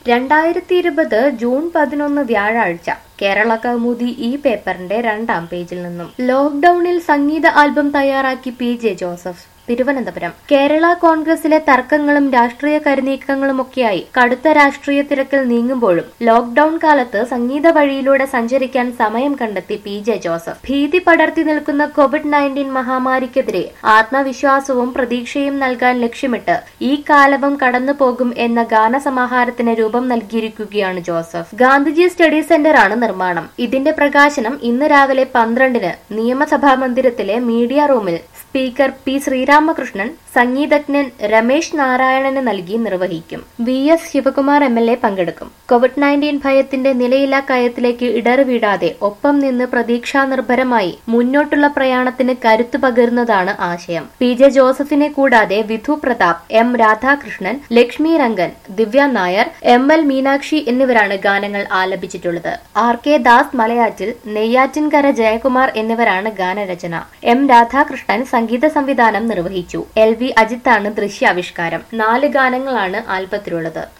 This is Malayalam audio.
രണ്ടായിരത്തി ഇരുപത് ജൂൺ പതിനൊന്ന് വ്യാഴാഴ്ച കേരള കൗമുദി ഈ പേപ്പറിന്റെ രണ്ടാം പേജിൽ നിന്നും ലോക്ഡൌണിൽ സംഗീത ആൽബം തയ്യാറാക്കി പി ജെ ജോസഫ് തിരുവനന്തപുരം കേരള കോൺഗ്രസിലെ തർക്കങ്ങളും രാഷ്ട്രീയ കരുനീക്കങ്ങളുമൊക്കെയായി കടുത്ത രാഷ്ട്രീയ തിരക്കിൽ നീങ്ങുമ്പോഴും ലോക്ഡൌൺ കാലത്ത് സംഗീത വഴിയിലൂടെ സഞ്ചരിക്കാൻ സമയം കണ്ടെത്തി പി ജെ ജോസഫ് ഭീതി പടർത്തി നിൽക്കുന്ന കോവിഡ് നയൻറ്റീൻ മഹാമാരിക്കെതിരെ ആത്മവിശ്വാസവും പ്രതീക്ഷയും നൽകാൻ ലക്ഷ്യമിട്ട് ഈ കാലവും കടന്നു പോകും എന്ന ഗാനസമാഹാരത്തിന് രൂപം നൽകിയിരിക്കുകയാണ് ജോസഫ് ഗാന്ധിജി സ്റ്റഡി സെന്ററാണ് നിർമ്മാണം ഇതിന്റെ പ്രകാശനം ഇന്ന് രാവിലെ പന്ത്രണ്ടിന് നിയമസഭാ മന്ദിരത്തിലെ മീഡിയ റൂമിൽ സ്പീക്കർ പി ശ്രീരാമകൃഷ്ണൻ സംഗീതജ്ഞൻ രമേശ് നാരായണന് നൽകി നിർവഹിക്കും V S Sivakumar M L A പങ്കെടുക്കും കോവിഡ് നയൻറ്റീൻ ഭയത്തിന്റെ നിലയില്ലാ കയത്തിലേക്ക് ഇടറിവിടാതെ ഒപ്പം നിന്ന് പ്രതീക്ഷാ നിർഭരമായി മുന്നോട്ടുള്ള പ്രയാണത്തിന് കരുത്തു പകരുന്നതാണ് ആശയം പി ജെ ജോസഫിനെ കൂടാതെ Vidhu Prathap M Radhakrishnan Lakshmi Rangan Divya Nair M L Meenakshi എന്നിവരാണ് ഗാനങ്ങൾ ആലപിച്ചിട്ടുള്ളത് ആർ കെ ദാസ് മലയാറ്റിൽ നെയ്യാറ്റിൻകര ജയകുമാർ എന്നിവരാണ് ഗാനരചന എം രാധാകൃഷ്ണൻ സംഗീത സംവിധാനം നിർവഹിച്ചു എൽ വി അജിത്താണ് ദൃശ്യാവിഷ്കാരം നാല് ഗാനങ്ങളാണ് ആൽബത്തിലുള്ളത്